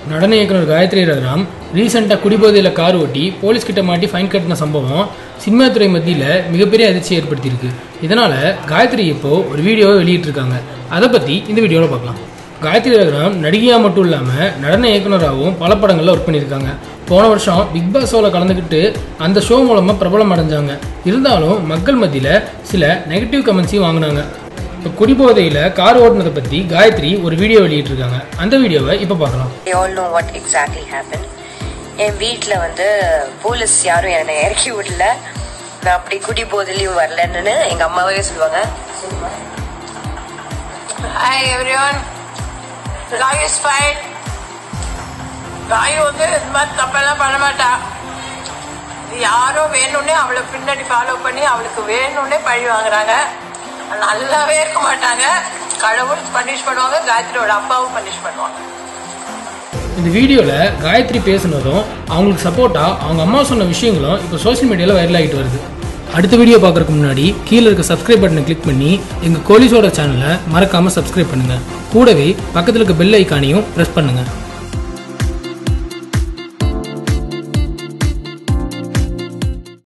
நடன இயக்குனர் காயத்ரி ரகுராம் ரீசெண்டாக குடிபோதையில் கார் ஓட்டி போலீஸ் கிட்ட மாட்டி ஃபைன் கட்டின சம்பவம் சினிமா துறை மத்தியில் மிகப்பெரிய அதிர்ச்சியை ஏற்படுத்தியிருக்கு இதனால காயத்ரி இப்போ ஒரு வீடியோவை வெளியிட்டிருக்காங்க அதை பற்றி இந்த வீடியோவில் பார்க்கலாம் காயத்ரி ரகுராம் நடிகையாக மட்டும் இல்லாமல் நடன இயக்குனராகவும் பல படங்களில் ஒர்க் பண்ணியிருக்காங்க போன வருஷம் பிக் பாஸ் ஷோவில் கலந்துக்கிட்டு அந்த ஷோ மூலமாக பிரபலம் அடைஞ்சாங்க இருந்தாலும் மக்கள் மத்தியில் சில நெகட்டிவ் கமெண்ட்ஸையும் வாங்கினாங்க இப்போ குடிபோதையில் கார் ஓட்டுனதை பற்றி காயத்ரி ஒரு வீடியோ வெளியிட்டிருக்காங்க அந்த வீடியோவை இப்போ பார்க்கலாம் they all know what exactly happened என் வீட்டில் வந்து போலீஸ் யாரும் என்னை இறக்கி விடல நான் அப்படி குடி போதிலையும் வரலன்னு எங்க அம்மாவே சொல்லுவாங்க ஹாய் எவ்ரிவன் லாய் இஸ் ஃபைன் லாய் வந்து இது மாதிரி தப்பெல்லாம் பண்ண மாட்டா இது யாரோ வேணும்னே அவளை பின்னாடி ஃபாலோ பண்ணி அவளுக்கு வேணும்னே பழி வாங்குறாங்க நல்லாவே இருக்க மாட்டாங்க கடவுள் பனிஷ் பண்ணுவாங்க காயத்ரியோட அப்பாவும் பனிஷ் பண்ணுவாங்க இந்த வீடியோவில் காயத்ரி பேசுனதும் அவங்களுக்கு சப்போர்ட்டாக அவங்க அம்மா சொன்ன விஷயங்களும் இப்போ சோஷியல் மீடியாவில் வைரல் ஆகிட்டு வருது அடுத்த வீடியோ பார்க்கறதுக்கு முன்னாடி கீழே இருக்க சப்ஸ்கிரைப் பட்டனை கிளிக் பண்ணி எங்கள் கோலிஸோட சேனலை மறக்காமல் சப்ஸ்கிரைப் பண்ணுங்கள் கூடவே பக்கத்தில் இருக்க பெல் ஐக்கானையும் ப்ரெஸ் பண்ணுங்கள்